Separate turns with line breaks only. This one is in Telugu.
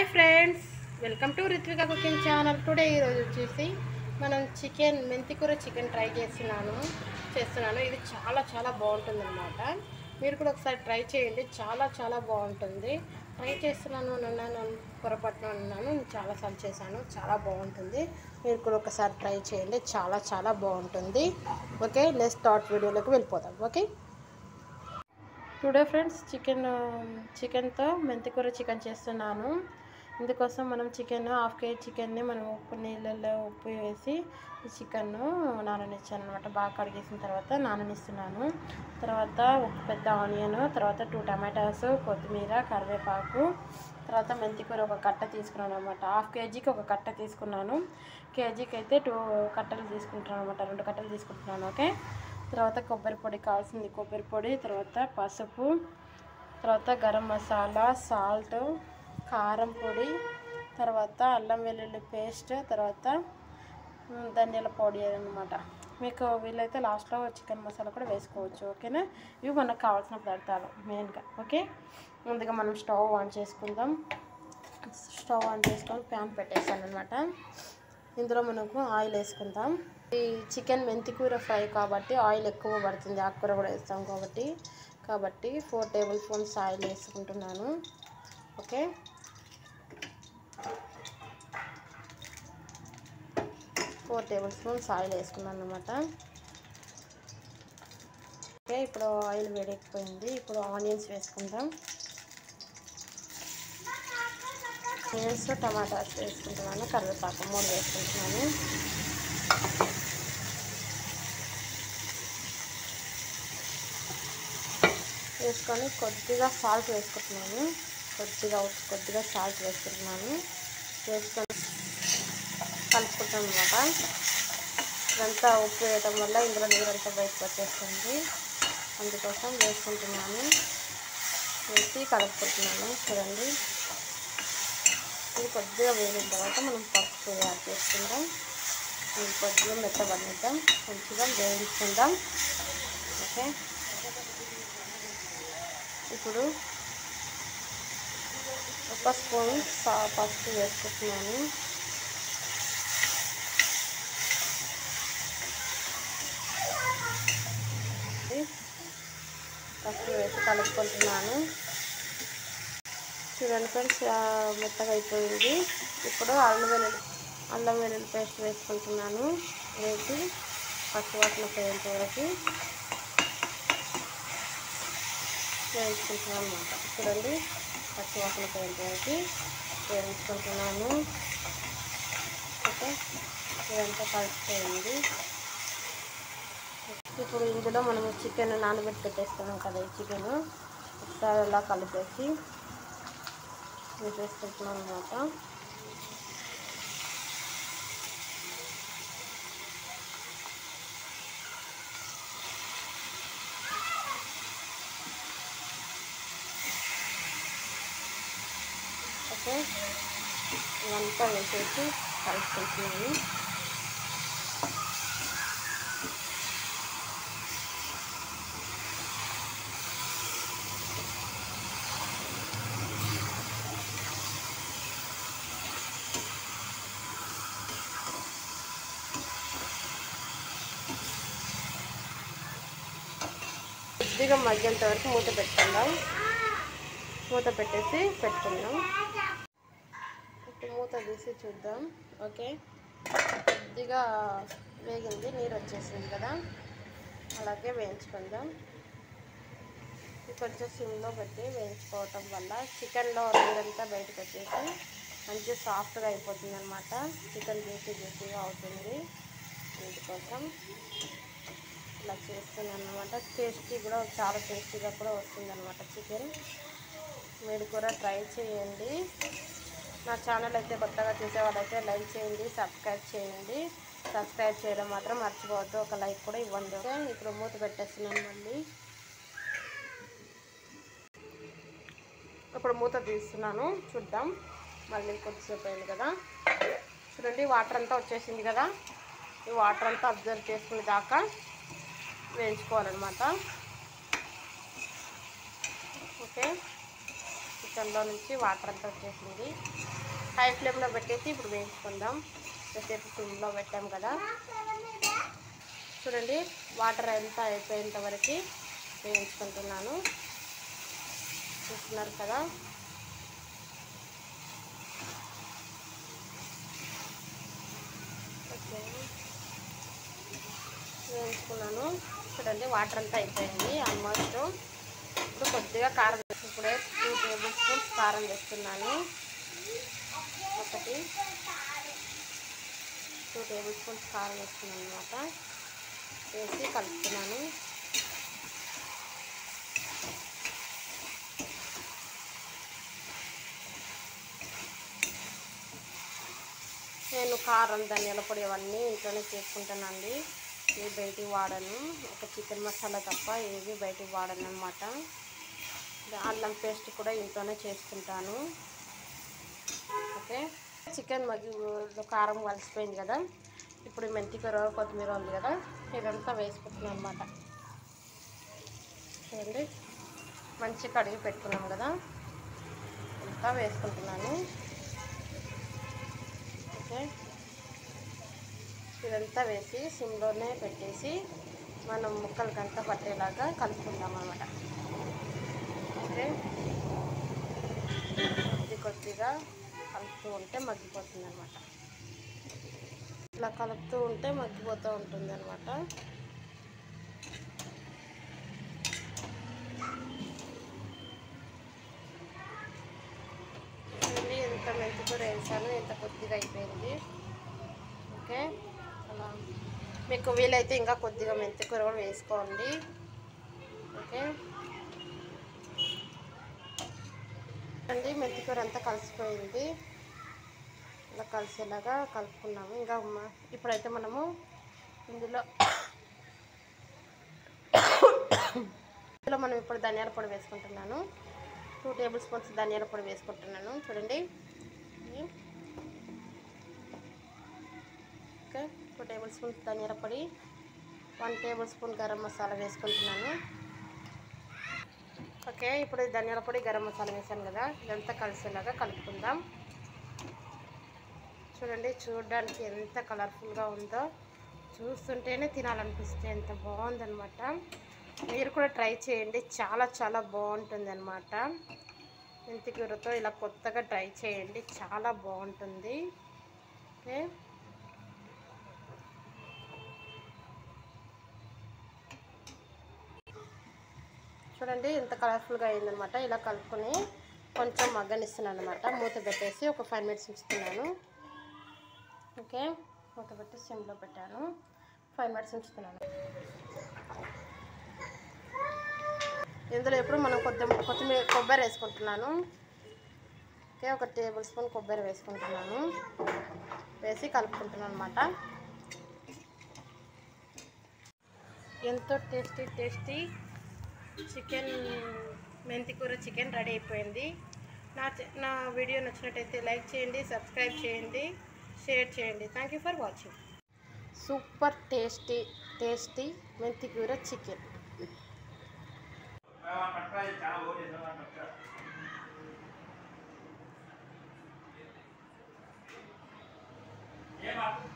Hi friends welcome to Ritvika cooking channel today ఈరోజు వచ్చేసి మనం చికెన్ మెంతికూర చికెన్ ట్రై చేస్తున్నాను చేస్తున్నాను ఇది చాలా చాలా బాగుంటుంది అనమాట మీరు కూడా ఒకసారి ట్రై చేయండి చాలా చాలా బాగుంటుంది ట్రై చేస్తున్నాను అని అన్నాను పొరపాటున అన్నాను నేను చాలాసార్లు చేశాను చాలా బాగుంటుంది మీరు కూడా ఒకసారి ట్రై చేయండి చాలా చాలా బాగుంటుంది ఓకే లెస్ స్టార్ట్ వీడియోలోకి వెళ్ళిపోతాం ఓకే టుడే ఫ్రెండ్స్ చికెన్ చికెన్తో మెంతికూర చికెన్ చేస్తున్నాను ఇందుకోసం మనం చికెన్ హాఫ్ కేజీ చికెన్ని మనం ఉప్పు నీళ్ళల్లో ఉప్పు వేసి ఈ చికెన్ను నాననిచ్చాను అనమాట బాగా కడిగేసిన తర్వాత నాననిస్తున్నాను తర్వాత ఒక పెద్ద ఆనియన్ తర్వాత టూ టమాటాస్ కొత్తిమీర కరివేపాకు తర్వాత మెంతికూర ఒక కట్ట తీసుకున్నాను అనమాట హాఫ్ కేజీకి ఒక కట్ట తీసుకున్నాను కేజీకి అయితే టూ కట్టలు తీసుకుంటున్నాను అనమాట రెండు కట్టలు తీసుకుంటున్నాను ఓకే తర్వాత కొబ్బరి పొడి కావాల్సింది కొబ్బరి పొడి తర్వాత పసుపు తర్వాత గరం మసాలా సాల్ట్ కారం పొడి తర్వాత అల్లం వెల్లుల్లి పేస్ట్ తర్వాత ఉమ్, ధనియాల పొడి అనమాట మీకు వీలైతే లాస్ట్లో చికెన్ మసాలా కూడా వేసుకోవచ్చు ఓకేనా ఇవి మనకు కావాల్సిన పదార్థాలు మెయిన్గా ఓకే ముందుగా మనం స్టవ్ ఆన్ చేసుకుందాం స్టవ్ ఆన్ చేసుకొని ప్యాన్ పెట్టేసాను అనమాట ఇందులో మనకు ఆయిల్ వేసుకుందాం ఈ చికెన్ మెంతికూర ఫ్రై కాబట్టి ఆయిల్ ఎక్కువ పడుతుంది ఆకుకూర కూడా వేస్తాం కాబట్టి కాబట్టి ఫోర్ టేబుల్ స్పూన్స్ ఆయిల్ వేసుకుంటున్నాను okay four tablespoons oil వేసుకున్నాను అనమాట ఓకే ఇప్పుడు ఆయిల్ వేడెక్కిపోయింది ఇప్పుడు ఆనియన్స్ వేసుకుందాం ఆనియన్స్ టమాటాస్ వేసుకుంటున్నాను కరివేపాకు మూడు వేసుకుంటున్నాను వేసుకొని కొద్దిగా సాల్ట్ వేసుకుంటున్నాను కొద్దిగా ఉప్పు, కొద్దిగా సాల్ట్ వేసుకుంటున్నాను వేసుకొని కలుపుకుంటాను అనమాట ఇదంతా ఉప్పు వేయటం వల్ల ఇందులో నీరంతా బయటకు వచ్చేస్తుంది అందుకోసం వేసుకుంటున్నాను వేసి కలుపుకుంటున్నాను చూడండి ఇది కొద్దిగా వేగిన తర్వాత మనం పసుపు యాడ్ చేసుకుందాం ఇది కొద్దిగా మెత్తబడిద్దాం కొంచెం వేయించుకుందాం ఓకే ఇప్పుడు ఒక స్పూన్ సా పసుపు వేసుకుంటున్నాను పసుపు వేసి కలుపుకుంటున్నాను చూడండి ఫ్రెండ్స్ ఆ, మెత్తగా అయిపోయింది ఇప్పుడు అల్లం వెల్లుల్లి అల్లం వెల్లుల్లి పేస్ట్ వేసుకుంటున్నాను వేసి పచ్చివాసన పోయేంత వరకు వేయించుకుంటున్నాను అనమాట చూడండి పచ్చివాసన పోయేంత వరకు వేయించుకుంటున్నాను ఓకే ఇదంతా కలిసిపోయింది ఇప్పుడు ఇందులో మనం చికెన్ నానబెట్టి పెట్టేస్తున్నాం కదా ఈ చికెన్ ఒకసారి అలా కలిపేసి వేసేసుకుంటున్నాం అనమాట ఓకే ఇదంతా వేసేసి కలుపుకుంటున్నాను కొద్దిగా మగ్గేంత వరకు మూత పెట్టుకుందాం మూత పెట్టేసి పెట్టుకుందాం ఇప్పుడు మూత తీసి చూద్దాం ఓకే కొద్దిగా వేగింది నీరు వచ్చేసింది కదా అలాగే వేయించుకుందాం ఇది కొంచెం సిమ్లో పెట్టి వేయించుకోవటం వల్ల చికెన్లో నీరంతా బయటకు వచ్చేసి మంచి సాఫ్ట్గా అయిపోతుంది అనమాట చికెన్ జ్యూసీ జ్యూసీగా అవుతుంది అందుకోసం ఇలా చేస్తున్నాను అనమాట టేస్టీ కూడా చాలా టేస్టీగా కూడా వస్తుంది అనమాట చికెన్ మీరు కూడా ట్రై చేయండి నా ఛానల్ అయితే కొత్తగా చూసేవాళ్ళైతే లైక్ చేయండి సబ్స్క్రైబ్ చేయండి సబ్స్క్రైబ్ చేయడం మాత్రం మర్చిపోవద్దు ఒక లైక్ కూడా ఇవ్వండి ఓకే ఇప్పుడు మూత పెట్టేస్తున్నాను మళ్ళీ ఇప్పుడు మూత తీస్తున్నాను చూద్దాం మళ్ళీ కొద్దిసేపు అయింది కదా చూడండి వాటర్ అంతా వచ్చేసింది కదా ఈ వాటర్ అంతా అబ్జర్వ్ చేసుకునే దాకా వేయించుకోవాలన్నమాట ఓకే చికెన్లో నుంచి వాటర్ అంతా వచ్చేసింది హై ఫ్లేమ్లో పెట్టేసి ఇప్పుడు వేయించుకుందాం కాసేపు సిమ్లో పెట్టాం కదా చూడండి వాటర్ అంతా అయిపోయేంత వరకు వేయించుకుంటున్నాను చూస్తున్నారు కదా ఓకే వేయించుకున్నాను చూడండి వాటర్ అంతా అయిపోయింది ఆల్మోస్ట్ ఇప్పుడు కొద్దిగా కారం వేసి- ఇప్పుడే టూ టేబుల్ స్పూన్స్ కారం వేస్తున్నాను ఒకటి టూ టేబుల్ స్పూన్స్ కారం వేస్తున్నాను అనమాట వేసి కలుపుతున్నాను నేను కారం ధనియాల పొడి అవన్నీ ఇంట్లోనే చేసుకుంటానండి ఏ బయటికి వాడను ఒక చికెన్ మసాలా తప్ప ఏవి బయటికి వాడను అనమాట అల్లం పేస్ట్ కూడా ఇంట్లోనే చేసుకుంటాను ఓకే చికెన్ మగ్గి కారం కలిసిపోయింది కదా ఇప్పుడు మెంతి కూర కొత్తిమీర ఉంది కదా ఇదంతా వేసుకుంటున్నాను అనమాట చూడండి మంచి కడిగి పెట్టుకున్నాం కదా అంతా వేసుకుంటున్నాను ఓకే ఇదంతా వేసి సిమ్లోనే పెట్టేసి మనం ముక్కలకంతా పట్టేలాగా కలుపుకుందాం అనమాట ఓకే కొద్ది కొద్దిగా కలుపుతూ ఉంటే మగ్గిపోతుంది అనమాట ఇలా కలుపుతూ ఉంటే మగ్గిపోతూ ఉంటుంది అనమాట చూడండి ఎంత మెంతి కూర వేసాను ఎంత కొద్దిగా అయిపోయింది ఓకే అలా మీకు వీలైతే ఇంకా కొద్దిగా మెంతి కూర కూడా వేసుకోండి ఓకే అండి మెంతి కూర అంతా కలిసిపోయింది ఇలా కలిసేలాగా కలుపుకున్నాము ఇంకా మ- ఇప్పుడైతే మనము ఇందులో ఇందులో మనం ఇప్పుడు ధనియాల పొడి వేసుకుంటున్నాను టూ టేబుల్ స్పూన్స్ ధనియాల పొడి వేసుకుంటున్నాను చూడండి ఇది. ఓకే టూ టేబుల్ స్పూన్స్ ధనియాల పొడి one tablespoon garam masala వేసుకుంటున్నాను ఓకే ఇప్పుడు ఈ ధనియాల పొడి గరం మసాలా వేసాను కదా ఇదంతా కలిసేలాగా కలుపుకుందాం చూడండి చూడడానికి ఎంత కలర్ఫుల్గా ఉందో చూస్తుంటేనే తినాలనిపిస్తే ఎంత బాగుందనమాట మీరు కూడా ట్రై చేయండి చాలా చాలా బాగుంటుంది అనమాట మెంతికూరతో ఇలా కొత్తగా ట్రై చేయండి చాలా బాగుంటుంది ఓకే చూడండి ఎంత కలర్ఫుల్గా అయిందనమాట ఇలా కలుపుకొని కొంచెం మగ్గనిస్తున్నాను అనమాట మూత పెట్టేసి ఒక ఫైవ్ మినిట్స్ ఉంచుతున్నాను ఓకే మూత పెట్టి సిమ్లో పెట్టాను ఫైవ్ మినిట్స్ ఉంచుతున్నాను ఇందులో ఎప్పుడు మనం కొద్దిగా కొత్తిమీర కొబ్బరి వేసుకుంటున్నాను ఓకే ఒక టేబుల్ స్పూన్ కొబ్బరి వేసుకుంటున్నాను వేసి కలుపుకుంటున్నాను అనమాట ఎంతో టేస్టీ టేస్టీ చికెన్ మెంతి కూర చికెన్ రెడీ అయిపోయింది నా చి- నా వీడియో నచ్చినట్టయితే లైక్ చేయండి సబ్స్క్రైబ్ చేయండి షేర్ చేయండి thank you for watching super tasty tasty మెంతి కూర చికెన్
ఏమా